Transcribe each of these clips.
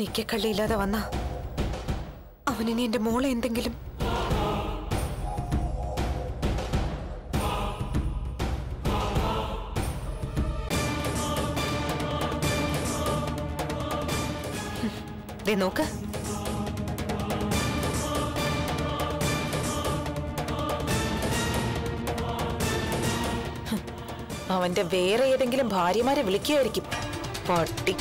നിക്കക്കള്ളിയില്ലാതെ വന്ന അവനിനി എന്റെ മോളെ എന്തെങ്കിലും ഹും, ദേ നോക്ക് ഹും, അവന്റെ വേറെ ഏതെങ്കിലും ഭാര്യമാരെ വിളിക്കുകയായിരിക്കും പട്ടി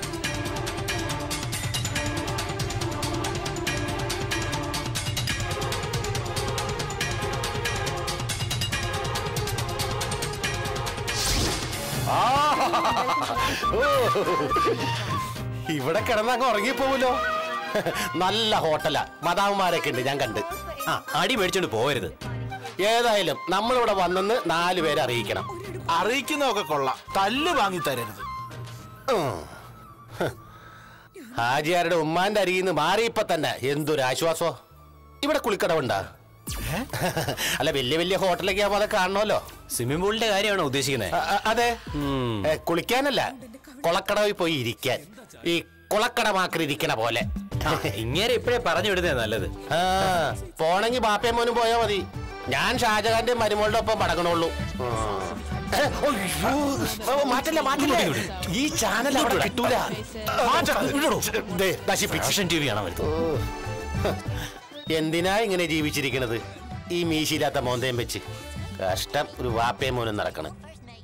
ഇവിടെ കിടന്നങ്ങ് ഉറങ്ങിപ്പോവല്ലോ നല്ല ഹോട്ടലാ മതാവുമാരൊക്കെ ഉണ്ട് ഞാൻ കണ്ട് ആ അടി മേടിച്ചോണ്ട് പോകരുത് ഏതായാലും നമ്മളിവിടെ വന്നെന്ന് നാല് പേരെ അറിയിക്കണം അറിയിക്കുന്നതൊക്കെ കൊള്ളാം തല്ല് വാങ്ങി തരരുത് ഉം. ഹ്. ഹാജിയാരുടെ ഉമ്മാന്റെ അരിയിൽ നിന്ന് മാറിയപ്പോ തന്നെ എന്തൊരു ആശ്വാസോ ഇവിടെ കുളിക്കടവുണ്ടാ അല്ല വലിയ വലിയ ഹോട്ടലൊക്കെ ആവുമ്പോ അതൊക്കെ കാണണമല്ലോ സ്വിമ്മിംഗ് പൂളിന്റെ കാര്യമാണോ ഉദ്ദേശിക്കുന്നത് അ- അ- അതെ ഏ, കുളിക്കാനല്ല കുളക്കടവിൽ പോയി ഇരിക്കാൻ ഈ കുളക്കടമാക്കി ഇരിക്കണ പോലെ ഇങ്ങനെ ഇപ്പോഴേ പറഞ്ഞു വിടുന്നേ നല്ലത് ആ, പോണെങ്കി ബാപ്പയും മോനും പോയാ മതി ഞാൻ ഷാജഹാന്റെ മരുമോളുടെ ഒപ്പം പടക്കണുള്ളൂ ആ. ഏ, ഒയ്യോ. ഓ, മാറ്റില്ല മാറ്റില്ല ഈ ചാനൽ അവിടെ കിട്ടൂല ദേ, നശിപ്പിച്ചു. ഫാഷൻ ടി വി ആണ് വരുന്നത് എന്തിനാ ഇങ്ങനെ ജീവിച്ചിരിക്കണത് ഈ മീശില്ലാത്ത മോന്തയും വെച്ച് കഷ്ടം ഒരു വാപ്പയും മോനും നടക്കണം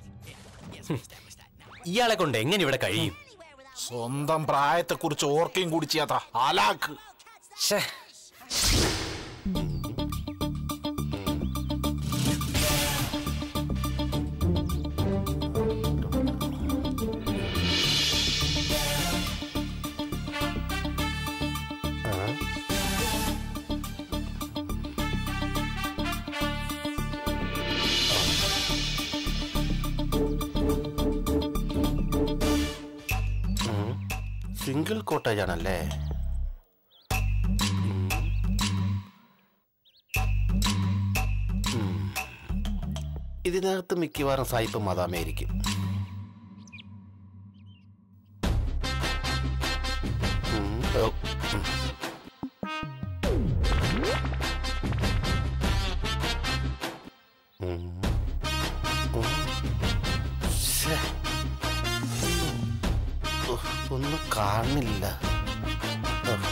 ഇയാളെ കൊണ്ട് എങ്ങനെ ഇവിടെ കഴിയും സ്വന്തം പ്രായത്തെ കുറിച്ച് ഓർക്കുകയും കൂടി ചെയ്യാത്ത ആലാക്ക് ശ്ശേ. സിംഗിൾ കോട്ടേജ് ആണല്ലേ ഉം. ഉം. ഇതിനകത്ത് മിക്കവാറും സായിപ്പ് മതാമേരിക്കും ഉം. ഓ. ഉം. ഉം. ഉം. ശ്ശേ. ഉഫ്, ഒന്നും കാണില്ല ഉഫ്.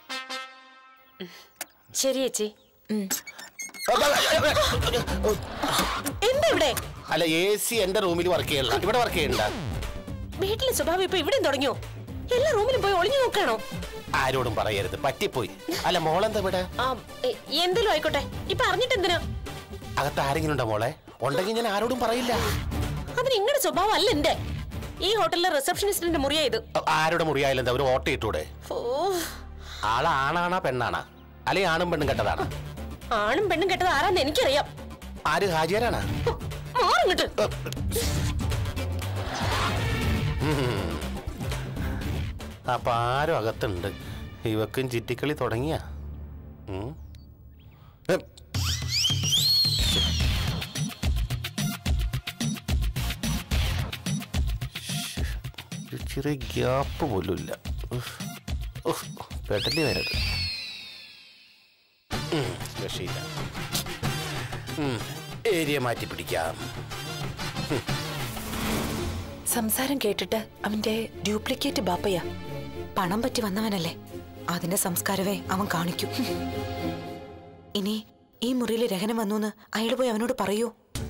ശരി ചേച്ചി എന്താ ഇവിടെ അല്ല എ സി എന്റെ റൂമിൽ വർക്ക് ചെയ്യണ്ട ഇവിടെ വർക്ക് ചെയ്യണ്ട വീട്ടിലെ സ്വഭാവം ഇപ്പൊ ഇവിടെയും തുടങ്ങിയോ എല്ലാ റൂമിലും പോയി ഒളിഞ്ഞു നോക്കാണോ ആരോടും പറയരുത് പറ്റിപ്പോയി അല്ല മോളെന്താ ഇവിടെ ആ എ- എന്തേലും ആയിക്കോട്ടെ ഇപ്പൊ അറിഞ്ഞിട്ട് എന്തിനാ അകത്ത് ആരെങ്കിലും ഉണ്ടോ മോളെ ഉണ്ടെങ്കിൽ ഞാൻ ആരോടും പറയില്ല അതിന് നിങ്ങളുടെ സ്വഭാവം അല്ല എന്റെ ഈ ഹോട്ടലിലെ റിസപ്ഷനിസ്റ്റിന്റെ മുറിയാ ഇത് അ- ആരുടെ മുറിയായാലും എന്താ ഒരു ഓട്ട ഇട്ടൂടെ ഓ ആള് ആണാണാ പെണ്ണാണാ അല്ലെങ്കിൽ ആണും പെണ്ണും കെട്ടതാണ് ആണും പെണ്ണും കെട്ടത് ആരാന്ന് എനിക്കറിയാം ആര് ഹാജിയാരാണ് മാറിങ്ങട്ട് അപ്പൊ ആരും അകത്തുണ്ട് ഇവക്കും ചിറ്റിക്കളി തുടങ്ങിയ ചെറിയ ഗ്യാപ്പ് പോലും ഇല്ല ഉഫ്. ഉഫ്. പെടലി വരത് ഉം, രക്ഷയില്ല ഉം, ഏരിയ മാറ്റി പിടിക്കാം സംസാരം കേട്ടിട്ട് അവന്റെ ഡ്യൂപ്ലിക്കേറ്റ് ബാപ്പയാ പണം പറ്റി വന്നവനല്ലേ അതിന്റെ സംസ്കാരമേ അവൻ കാണിക്കൂ ഇനി ഈ മുറിയിൽ രഹനം വന്നു അയാൾ പോയി അവനോട് പറയൂ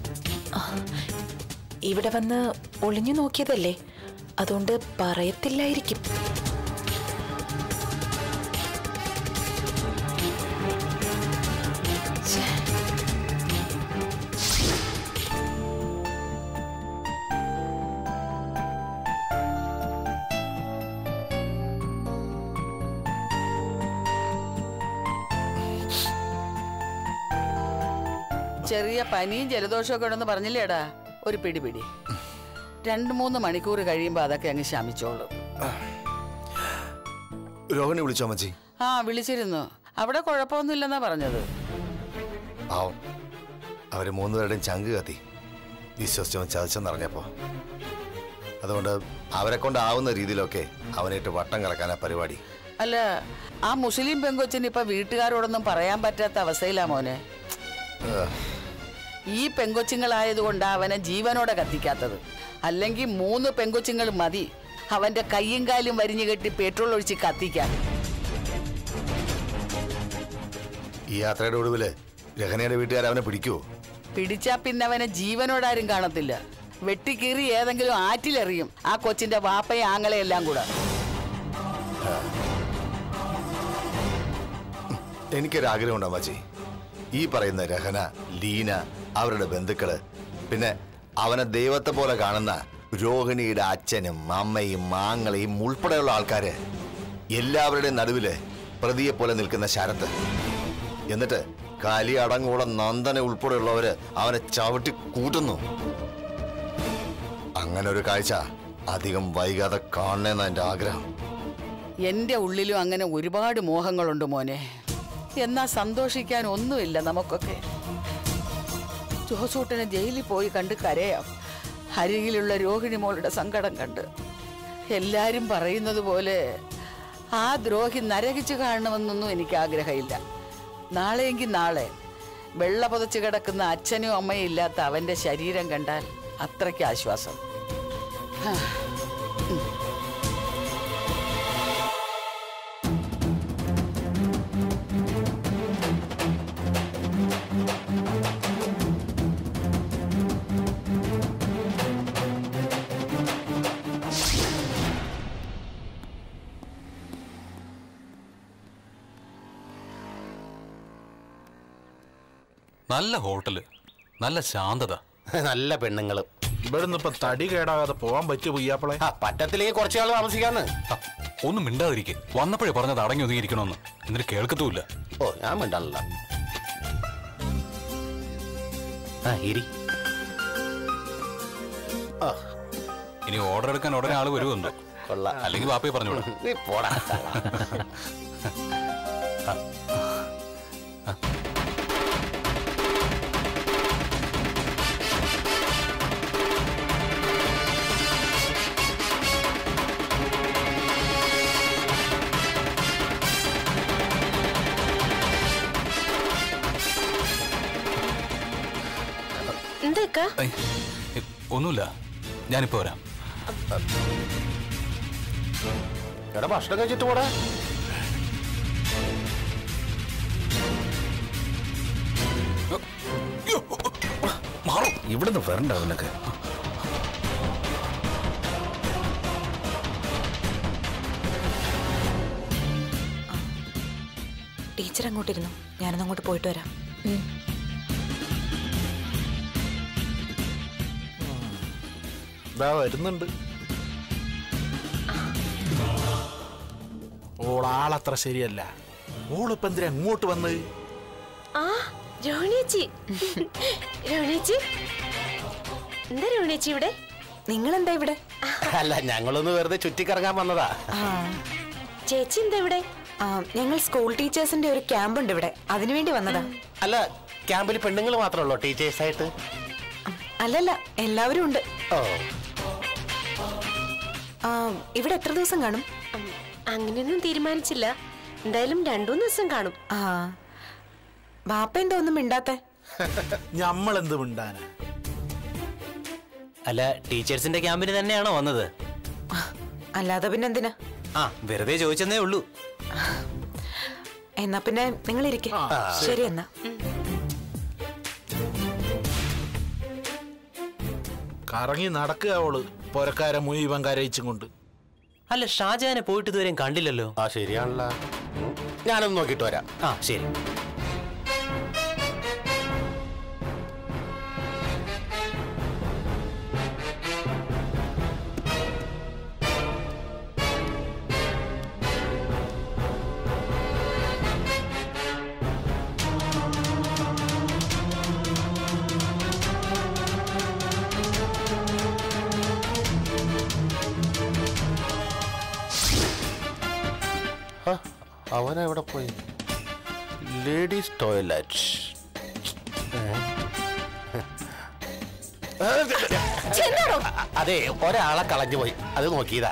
ഇവിടെ വന്ന് ഒളിഞ്ഞു നോക്കിയതല്ലേ അതുകൊണ്ട് പറയത്തില്ലായിരിക്കും ചെറിയ പനിയും ജലദോഷമൊക്കെ ഉണ്ടെന്ന് പറഞ്ഞില്ലേടാ ഒരു പിടി പിടി രണ്ട് മൂന്ന് മണിക്കൂർ കഴിയുമ്പോൾ അതൊക്കെ അങ്ങ് ശമിച്ചോളും രോഹിണി വിളിച്ചോ അമ്മച്ചി ആ വിളിച്ചിരുന്നു അവിടെ കുഴപ്പമൊന്നുമില്ലെന്നാ പറഞ്ഞത് പാവം അവര് മൂന്നുപേരുടെയും ചങ്ക് കത്തി വിശ്വസിച്ചവൻ ചതച്ചെന്നറിഞ്ഞപ്പോ അതുകൊണ്ട് അവരെ കൊണ്ടാവുന്ന രീതിയിലൊക്കെ അവനായിട്ട് വട്ടം കറക്കാനാ പരിപാടി അല്ല ആ മുസ്ലിം പെങ്കൊച്ചിന് ഇപ്പൊ വീട്ടുകാരോടൊന്നും പറയാൻ പറ്റാത്ത അവസ്ഥയിലാ മോനെ ഈ പെങ്കൊച്ചുങ്ങളായതുകൊണ്ടാ അവനെ ജീവനോടെ കത്തിക്കാത്തത് അല്ലെങ്കിൽ മൂന്ന് പെങ്കൊച്ചുങ്ങൾ മതി അവന്റെ കയ്യും കാലും വരിഞ്ഞു കെട്ടി പെട്രോൾ ഒഴിച്ച് കത്തിക്കാൻ ഈ യാത്രയുടെ ഒടുവില് രഹനയുടെ വീട്ടുകാർ അവനെ പിടിക്കുവോ പിടിച്ചാ പിന്നെ അവനെ ജീവനോടാരും കാണത്തില്ല വെട്ടിക്കീറി ഏതെങ്കിലും ആറ്റിലെറിയും ആ കൊച്ചിന്റെ വാപ്പയും ആങ്ങളെ എല്ലാം കൂടെ എനിക്കൊരാഗ്രഹമുണ്ട് അമ്മച്ചി ഈ പറയുന്ന രഹന ലീന അവരുടെ ബന്ധുക്കള് പിന്നെ അവനെ ദൈവത്തെ പോലെ കാണുന്ന രോഹിണിയുടെ അച്ഛനും അമ്മയും മാങ്ങളെയും ഉൾപ്പെടെയുള്ള ആൾക്കാര് എല്ലാവരുടെയും നടുവില് പ്രതിയെ പോലെ നിൽക്കുന്ന ശരത്ത് എന്നിട്ട് കലി അടങ്ങോളം നന്ദനെ ഉൾപ്പെടെയുള്ളവര് അവനെ ചവിട്ടി കൂട്ടുന്നു അങ്ങനെ ഒരു കാഴ്ച അധികം വൈകാതെ കാണണമെന്ന എന്റെ ആഗ്രഹം എന്റെ ഉള്ളിലും അങ്ങനെ ഒരുപാട് മോഹങ്ങളുണ്ട് മോനെ എന്നാ സന്തോഷിക്കാൻ ഒന്നുമില്ല നമുക്കൊക്കെ ജോസൂട്ടനെ ജയിലിൽ പോയി കണ്ട് കരയാം അരികിലുള്ള രോഹിണി മോളുടെ സങ്കടം കണ്ട് എല്ലാരും പറയുന്നത് പോലെ ആ ദ്രോഹി നരകിച്ചു കാണണമെന്നൊന്നും എനിക്ക് ആഗ്രഹമില്ല നാളെയെങ്കിൽ നാളെ വെള്ള പുതച്ച് കിടക്കുന്ന അച്ഛനും അമ്മയും ഇല്ലാത്ത അവന്റെ ശരീരം കണ്ടാൽ അത്രയ്ക്ക് ആശ്വാസം നല്ല ഹോട്ടല് നല്ല ശാന്തത നല്ല പെണ്ണുങ്ങള് ഇവിടുന്ന് ഇപ്പൊ തടി കേടാകാതെ പോവാൻ പറ്റിയ പുയ്യാപ്പളെ ആ, പറ്റത്തില്ലെങ്കിൽ കുറച്ചു നാൾ താമസിക്കാന്ന് ആ, ഒന്നും മിണ്ടാതിരിക്കെ വന്നപ്പോഴേ പറഞ്ഞത് അടങ്ങി ഒതുങ്ങിയിരിക്കണമെന്ന് എന്നിട്ട് കേൾക്കത്തുമില്ല ഓ ഞാൻ മിണ്ടാനല്ല ആ ഇരി ആ, ഇനി ഓർഡർ എടുക്കാൻ ഉടനെ ആള് വരുമെന്തോ കൊള്ളാം അല്ലെങ്കിൽ വാപ്പയെ പറഞ്ഞോളൂ നീ പോടാ എന്താ ഏയ്, ഏയ്, ഒന്നുമില്ല ഞാനിപ്പോ വരാം എടാ ഭക്ഷണം കഴിച്ചിട്ട് പോടാ മാറും ഇവിടുന്ന് വരണ്ട അവനൊക്കെ ടീച്ചർ അങ്ങോട്ടിരുന്നു ഞാനൊന്ന് അങ്ങോട്ട് പോയിട്ട് വരാം ഇതാ വരുന്നുണ്ട് ഓളാളത്ര ശരിയല്ല ഓളിപ്പോ എന്തിനാ എങ്ങോട്ട് വന്ന് ആ രോഹിണിയേച്ചി രോഹിണിയേച്ചി എന്താ രോഹിണിയേച്ചി ഇവിടെ നിങ്ങളെന്താ ഇവിടെ അല്ല ഞങ്ങളൊന്ന് വെറുതെ ചുറ്റിക്കറങ്ങാൻ വന്നതാ ആ ചേച്ചി എന്താ ഇവിടെ ആ, ഞങ്ങൾ സ്കൂൾ ടീച്ചേഴ്സിന്റെ ഒരു ക്യാമ്പ് ഉണ്ട് ഇവിടെ അതിനുവേണ്ടി വന്നതാ അല്ല ക്യാമ്പിൽ പെണ്ണുങ്ങൾ മാത്രമേ ഉള്ളൂ ടീച്ചേഴ്സായിട്ട് അല്ലല്ല എല്ലാവരും ഉണ്ട് ഓ ആ, ഇവിടെ എത്ര ദിവസം കാണും ഉം, അങ്ങനെയൊന്നും തീരുമാനിച്ചില്ല എന്തായാലും രണ്ടു മൂന്ന് ദിവസം കാണും ആ ബാപ്പ എന്താ ഒന്നും മിണ്ടാത്തെ ഞമ്മളെന്ത് മിണ്ടാനാ അല്ല ടീച്ചേഴ്സിന്റെ ക്യാമ്പിന് തന്നെയാണോ വന്നത് ആ, അല്ലാതെ പിന്നെ എന്തിനാ ആ വെറുതെ ചോദിച്ചെന്നേ ഉള്ളൂ എന്നാ പിന്നെ നിങ്ങൾ ഇരിക്കെ ശരി എന്നാ കറങ്ങി നടക്കുക അവള് പൊരക്കാരെ മുഴുവൻ കരയിച്ചും കൊണ്ട് അല്ല ഷാജഹാനെ പോയിട്ട് ഇതുവരെയും കണ്ടില്ലല്ലോ ആ ശരിയാണല്ലോ ഉം. ഞാനൊന്ന് നോക്കിയിട്ട് വരാം ആ ശരി ആ, അവനെവിടെ പോയി ലേഡീസ് ടോയ്ലറ്റ് ചെന്നാടോ അതെ ഒരാളെ കളഞ്ഞു പോയി അത് നോക്കിയതാ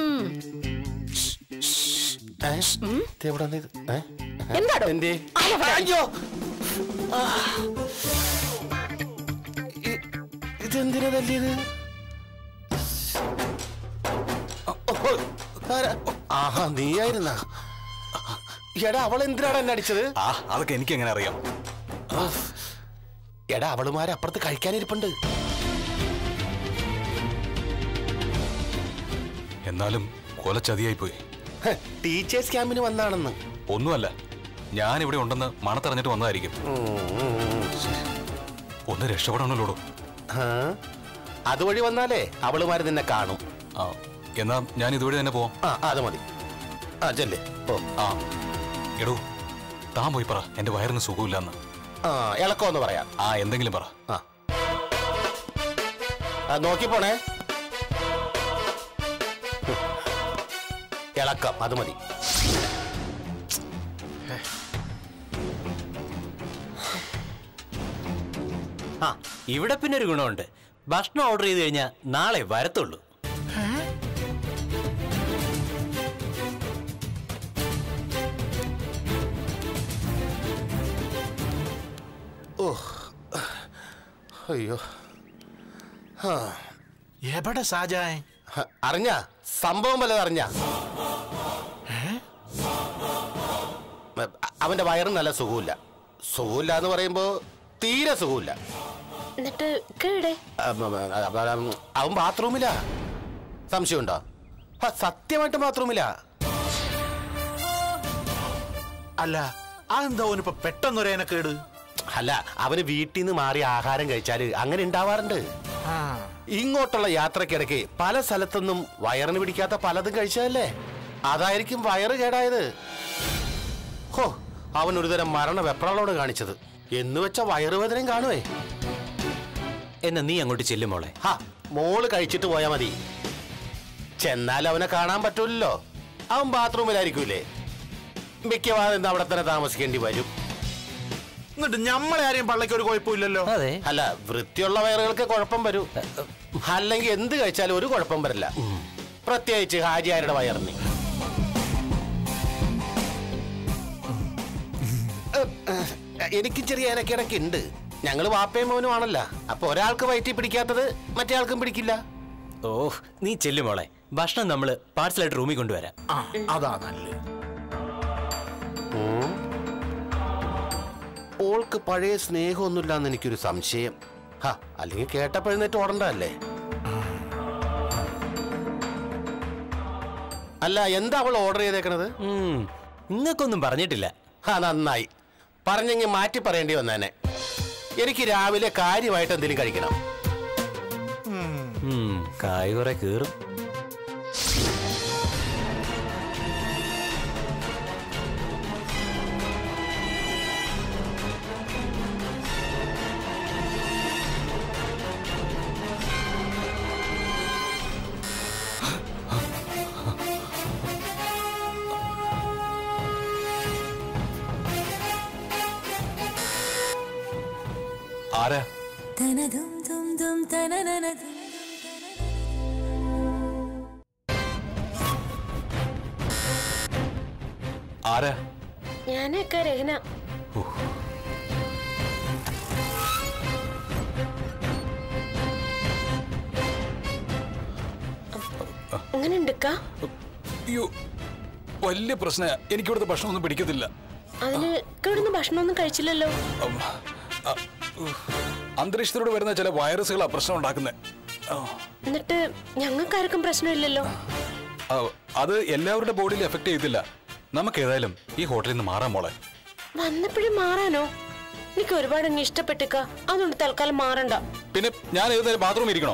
ഏ? ഇത് എവിടെ വന്നത്? ഏ? എന്താടോ എന്തേ ആന വാ. അയ്യോ ആ. ഇ- ഇതെന്തിനാ തല്ലിയത് ഓ, ആരാ? ആഹാ നീയായിരുന്ന എടാ അവൾ എന്തിനാണ് എന്നെ അടിച്ചത് ആ അതൊക്കെ എനിക്ക് എങ്ങനെ അറിയാം എടാ അവളുമാരെ അപ്പുറത്ത് കഴിക്കാനിരിപ്പുണ്ട് എന്നാലും കൊല ചതിയായി പോയി ഹ്, ടീച്ചേഴ്സ് ക്യാമ്പിന് വന്നാണെന്ന് ഒന്നുമല്ല ഞാൻ ഇവിടെ ഉണ്ടെന്ന് മണത്തറിഞ്ഞിട്ട് വന്നതായിരിക്കും ഒന്ന് രക്ഷപ്പെടണല്ലോടോ ആ, അതുവഴി വന്നാലേ അവളുമാര് നിന്നെ കാണും ആ എന്നാ ഞാൻ ഇതുവഴി തന്നെ പോവാം ആ അത് മതി ആ ചെല്ലേ ഓ ആ എടോ താൻ പോയി പറ എന്റെ വയറിന് സുഖമില്ലെന്ന് ആ ഇളക്കമെന്ന് പറയാം ആ എന്തെങ്കിലും പറ ആ ആ, നോക്കി പോണേ ഹ്. ഇളക്കം അത് മതി ആ ഇവിടെ പിന്നെ ഒരു ഗുണമുണ്ട് ഭക്ഷണം ഓർഡർ ചെയ്ത് കഴിഞ്ഞാൽ നാളെ വരത്തുള്ളൂ ഓ അയ്യോ ആ എവിടെ ഷാജാൻ ഹ, അറിഞ്ഞ സംഭവം വല്ലതും അറിഞ്ഞ അവന്റെ വയറിന് നല്ല സുഖമില്ല സുഖമില്ല എന്ന് പറയുമ്പോ തീരെ സുഖമില്ല എന്നിട്ട് കേടെ അം, അം, അം, അം, അവൻ ബാത്റൂമിലാ സംശയമുണ്ടോ ആ, സത്യമായിട്ട് ബാത്റൂമിലാ അല്ല അതെന്താ ഓനിപ്പോ പെട്ടെന്നൊരേനെ കേട് അല്ല അവന് വീട്ടിൽ നിന്ന് മാറി ആഹാരം കഴിച്ചാല് അങ്ങനെ ഉണ്ടാവാറുണ്ട് ആ ഇങ്ങോട്ടുള്ള യാത്രക്കിടയ്ക്ക് പല സ്ഥലത്തൊന്നും വയറിന് പിടിക്കാത്ത പലതും കഴിച്ചതല്ലേ അതായിരിക്കും വയറ് കേടായത് ഹോ അവൻ ഒരുതരം മരണ വെപ്രാളോട് കാണിച്ചത് എന്ന് വെച്ച വയറുവേദനയും കാണുവേ എന്നാ നീ അങ്ങോട്ട് ചെല്ലും മോളെ ഹാ മോള് കഴിച്ചിട്ട് പോയാ മതി ചെന്നാൽ അവനെ കാണാൻ പറ്റൂലല്ലോ അവൻ ബാത്റൂമിലായിരിക്കൂലേ മിക്കവാറും ഇന്ന് അവിടെ തന്നെ താമസിക്കേണ്ടി വരും എന്നിട്ട് ഞമ്മളെ ആരെയും പള്ളയ്ക്ക് ഒരു കുഴപ്പമില്ലല്ലോ അതെ അല്ല വൃത്തിയുള്ള വയറുകൾക്ക് കുഴപ്പം വരും അല്ലെങ്കിൽ എന്ത് കഴിച്ചാലും ഒരു കുഴപ്പം വരില്ല പ്രത്യേകിച്ച് ഹാജിയാരുടെ വയറിന് എനിക്ക് ചെറിയ ഇടയ്ക്കിടയ്ക്ക് ഉണ്ട് ഞങ്ങൾ വാപ്പയും മോനും ആണല്ല അപ്പൊ ഒരാൾക്ക് വയറ്റി പിടിക്കാത്തത് മറ്റേ ആൾക്കും പിടിക്കില്ല ഓ നീ ചെല്ലും മോളെ ഭക്ഷണം നമ്മള് പാഴ്സലായിട്ട് റൂമിൽ കൊണ്ടുവരാം ആ അതാ നല്ലത് ഓൾക്ക് പഴയ സ്നേഹമൊന്നുമില്ലാന്ന് എനിക്കൊരു സംശയം ഹാ അല്ലെങ്കിൽ കേട്ടപ്പോഴെഴുന്നേറ്റ് ഓടണ്ടല്ലേ അല്ല എന്താ അവൾ ഓർഡർ ചെയ്തേക്കണത് ഉം, നിങ്ങൾക്കൊന്നും പറഞ്ഞിട്ടില്ല ആ നന്നായി പറഞ്ഞെങ്കിൽ മാറ്റി പറയേണ്ടി വന്നേനെ എനിക്ക് രാവിലെ കാര്യമായിട്ട് എന്തെങ്കിലും കഴിക്കണം ഉം, കായ് കുറെ കീറും ആരാ ആരാ ഞാനൊക്കെ രഹന അങ്ങനെ ഉണ്ടക്ക അയ്യോ വലിയ പ്രശ്ന എനിക്കിവിടുത്തെ ഭക്ഷണമൊന്നും പിടിക്കത്തില്ല അതിന് ഇവിടുന്ന് ഭക്ഷണമൊന്നും കഴിച്ചില്ലല്ലോ ഉം, അ, ഉഹ്. അന്തരീക്ഷത്തിലൂടെ വരുന്ന ചില വൈറസുകളാ പ്രശ്നം ഉണ്ടാക്കുന്നത് എന്നിട്ട് ഞങ്ങൾക്കാർക്കും പ്രശ്നമില്ലല്ലോ അത് എല്ലാവരുടെ ബോഡിയിൽ എഫക്ട് ചെയ്തില്ല നമുക്ക് ഏതായാലും ഈ ഹോട്ടലിൽ നിന്ന് മാറാൻ മോളെ വന്നപ്പോഴും മാറാനോ എനിക്ക് ഒരുപാട് അങ്ങ് ഇഷ്ടപ്പെട്ടേക്ക അതുകൊണ്ട് തൽക്കാലം മാറണ്ട പിന്നെ ഞാൻ ഏതായാലും ബാത്റൂമിൽ ഇരിക്കണോ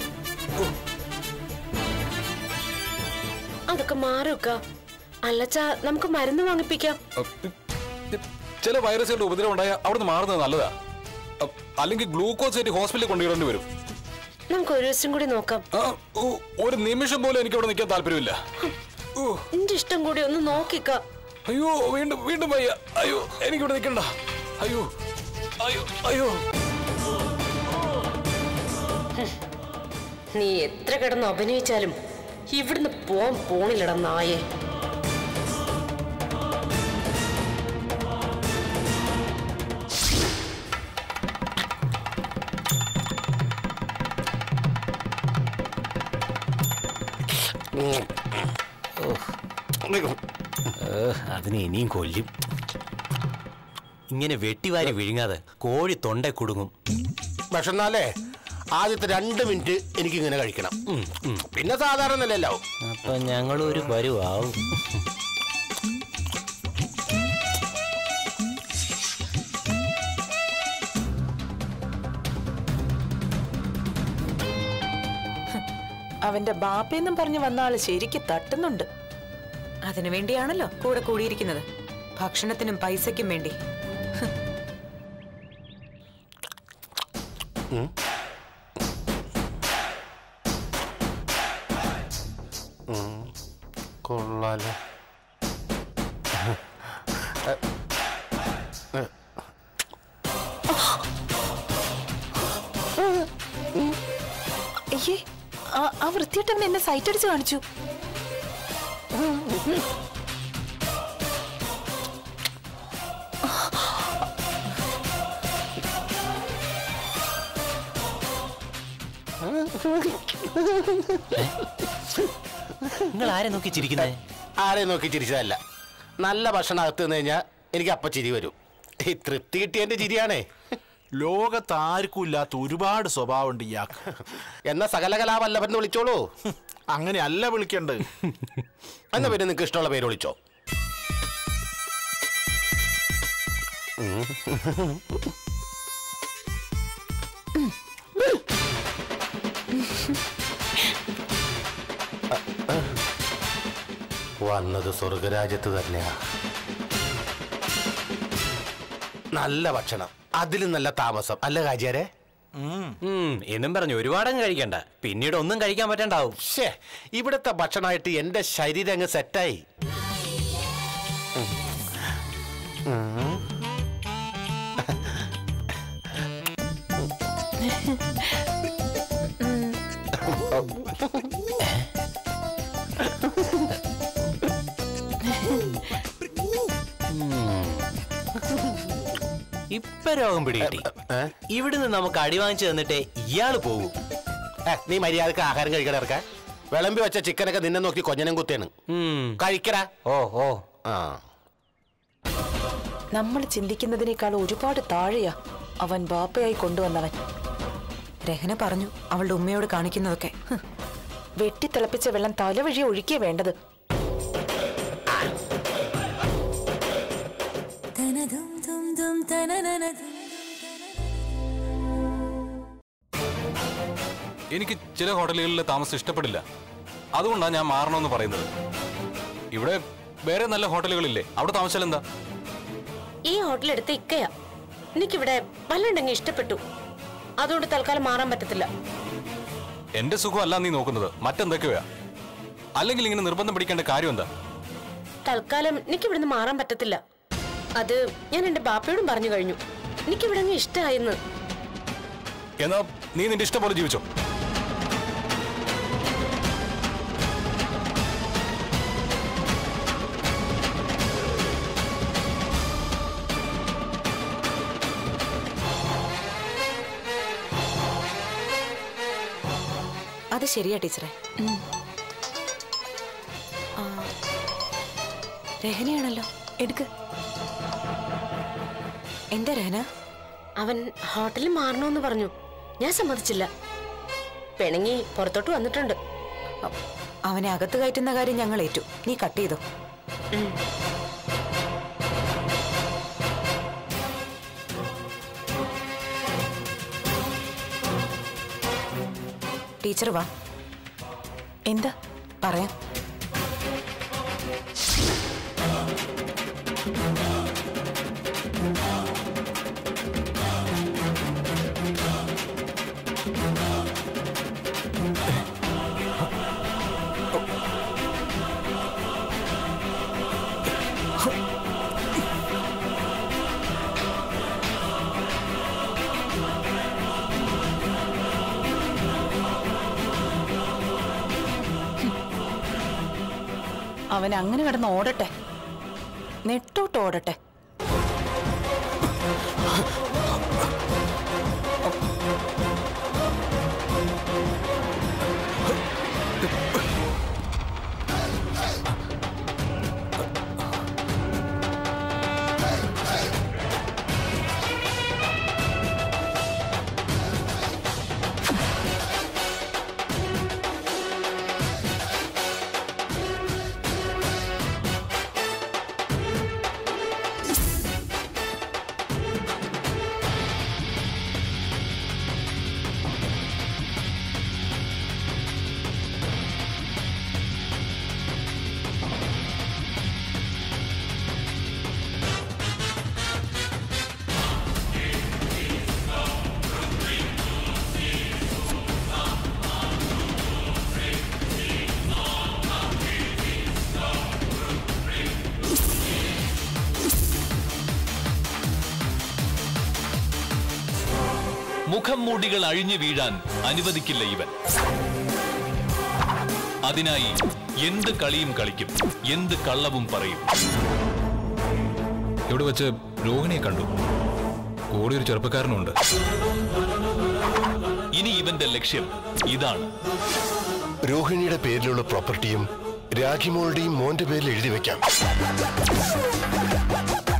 അതൊക്കെ മാറുക അല്ലച്ചാ നമുക്ക് മരുന്ന് വാങ്ങിപ്പിക്കാം അ, ചില വൈറസുകളുടെ ഉപദ്രവം ഉണ്ടായാൽ അവിടുന്ന് മാറുന്നത് നല്ലതാ അ, അല്ലെങ്കിൽ ഗ്ലൂക്കോസ് ആയിട്ട് ഹോസ്പിറ്റലിൽ കൊണ്ടുവരേണ്ടി വരും നമുക്ക് ഒരു ദിവസം കൂടി നോക്കാം ആ, ഓ, ഒരു നിമിഷം പോലും എനിക്ക് അവിടെ നിൽക്കാൻ താല്പര്യമില്ല ഓ, എന്റെ ഇഷ്ടം കൂടി ഒന്ന് നോക്കിക്ക അയ്യോ വീണ്ടും വീണ്ടും വയ്യ അയ്യോ എനിക്കിവിടെ നിൽക്കണ്ട അയ്യോ അയ്യോ അയ്യോ നീ എത്ര കിടന്ന് അഭിനയിച്ചാലും ഇവിടുന്ന് പോവാൻ പോണില്ലട നായേ ഏഹ്, അതിനെ ഇനിയും കൊല്ലും ഇങ്ങനെ വെട്ടിവാരി വിഴുങ്ങാതെ കോഴി തൊണ്ട കുടുങ്ങും പക്ഷെ എന്നാലേ ആദ്യത്തെ രണ്ട് മിനിറ്റ് എനിക്ക് ഇങ്ങനെ കഴിക്കണം ഉം, ഉം. പിന്നെ സാധാരണ നിലയല്ലോ അപ്പൊ ഞങ്ങളൊരു പരുവാവും അവന്റെ ബാപ്പയെന്നും പറഞ്ഞു വന്ന ആള് ശരിക്ക് തട്ടുന്നുണ്ട് അതിനു വേണ്ടിയാണല്ലോ കൂടെ കൂടിയിരിക്കുന്നത് ഭക്ഷണത്തിനും പൈസയ്ക്കും വേണ്ടി കൊള്ളാലോ അയ്യേ ആ- ആ വൃത്തിയിട്ടവൻ എന്നെ സൈറ്റ് അടിച്ച് കാണിച്ചു നിങ്ങൾ ആരെ നോക്കി ചിരിക്കുന്നേ ആരെയും നോക്കി ചിരിച്ചതല്ല നല്ല ഭക്ഷണം അകത്ത് നിന്ന് കഴിഞ്ഞാൽ എനിക്ക് അപ്പ ചിരി വരും ഈ തൃപ്തി കിട്ടിയതിന്റെ ചിരിയാണേ ലോകത്ത് ആർക്കും ഇല്ലാത്ത ഒരുപാട് സ്വഭാവമുണ്ട് ഇയാൾക്ക് എന്നാ സകല കലാവല്ലഭൻ എന്ന് വിളിച്ചോളൂ അങ്ങനെ അല്ല വിളിക്കേണ്ടത് എന്നാ പിന്നെ നിങ്ങൾക്ക് ഇഷ്ടമുള്ള പേര് വിളിച്ചോ വന്നത് സ്വർഗരാജ്യത്ത് തന്നെയാ നല്ല ഭക്ഷണം അതിലും നല്ല താമസം അല്ല കാജിയാരെ ഉം, എന്നും പറഞ്ഞു ഒരുപാടങ്ങ് കഴിക്കണ്ട പിന്നീട് ഒന്നും കഴിക്കാൻ പറ്റണ്ടാവും ഷേ ഇവിടുത്തെ ഭക്ഷണമായിട്ട് എന്റെ ശരീരം അങ്ങ് സെറ്റായി ഇപ്പൊ രോഗം പിടികിട്ടി ഇവിടുന്ന് നമുക്ക് അടി വാങ്ങിച്ചു തന്നിട്ടേ ഇയാള് പോകും ഏ, നീ മര്യാദക്ക് ആഹാരം കഴിക്കണ ഇറക്കാൻ വിളമ്പി വെച്ച ചിക്കനൊക്കെ നിന്നെ നോക്കി കൊഞ്ഞനം കുത്തിയാണ് ഉം. കഴിക്കടാ ഓ ഓ ആ നമ്മൾ ചിന്തിക്കുന്നതിനേക്കാൾ ഒരുപാട് താഴെയാ അവൻ ബാപ്പയായി കൊണ്ടുവന്നവൻ രഹന പറഞ്ഞു അവളുടെ ഉമ്മയോട് കാണിക്കുന്നതൊക്കെ ഹ്. വെട്ടിത്തിളപ്പിച്ച വെള്ളം തലവഴി ഒഴിക്കേ വേണ്ടത് എനിക്ക് ചില ഹോട്ടലുകളിലെ താമസം ഇഷ്ടപ്പെടില്ല അതുകൊണ്ടാണ് ഞാൻ മാറണമെന്ന് പറയുന്നത് ഇവിടെ വേറെ നല്ല ഹോട്ടലുകളില്ലേ അവിടെ താമസിച്ചാൽ എന്താ ഈ ഹോട്ടൽ എടുത്ത ഇക്കയാ എനിക്കിവിടെ വല്ലുണ്ടെങ്കിൽ ഇഷ്ടപ്പെട്ടു അതുകൊണ്ട് തൽക്കാലം മാറാൻ പറ്റത്തില്ല എന്റെ സുഖം അല്ല നീ നോക്കുന്നത് മറ്റെന്തൊക്കെയാ അല്ലെങ്കിൽ ഇങ്ങനെ നിർബന്ധം പിടിക്കേണ്ട കാര്യം എന്താ തൽക്കാലം എനിക്ക് ഇവിടുന്ന് മാറാൻ പറ്റത്തില്ല അത് ഞാൻ എന്റെ ബാപ്പയോടും പറഞ്ഞു കഴിഞ്ഞു എനിക്കിവിടെ അങ്ങ് ഇഷ്ടമായെന്ന് എന്നാ നീ നിന്റെ ഇഷ്ടം പോലെ ജീവിച്ചോ അത് ശരിയാ ടീച്ചറെ ആ, രഹനയാണല്ലോ എടുക്ക് എന്താ രഹന അവൻ ഹോട്ടലിൽ മാറണമെന്ന് പറഞ്ഞു ഞാൻ സമ്മതിച്ചില്ല പിണങ്ങി പുറത്തോട്ട് വന്നിട്ടുണ്ട് അ- അവനെ അകത്ത് കയറ്റുന്ന കാര്യം ഞങ്ങൾ ഏറ്റു നീ കട്ട് ചെയ്തോ ടീച്ചർ വാ എന്താ പറയാം അവൻ അങ്ങനെ കിടന്ന് ഓടട്ടെ നെട്ടോട്ട് ഓടട്ടെ മുഖം മൂടികൾ അഴിഞ്ഞു വീഴാൻ അനുവദിക്കില്ല ഇവൻ അതിനായി എന്ത് കളിയും കളിക്കും എന്ത് കള്ളവും പറയും ഇവിടെ വെച്ച് രോഹിണിയെ കണ്ടു കൂടെ ഒരു ചെറുപ്പക്കാരനുണ്ട് ഇനി ഇവന്റെ ലക്ഷ്യം ഇതാണ് രോഹിണിയുടെ പേരിലുള്ള പ്രോപ്പർട്ടിയും രാഖിമോളുടെയും മോന്റെ പേരിൽ എഴുതി വെക്കാം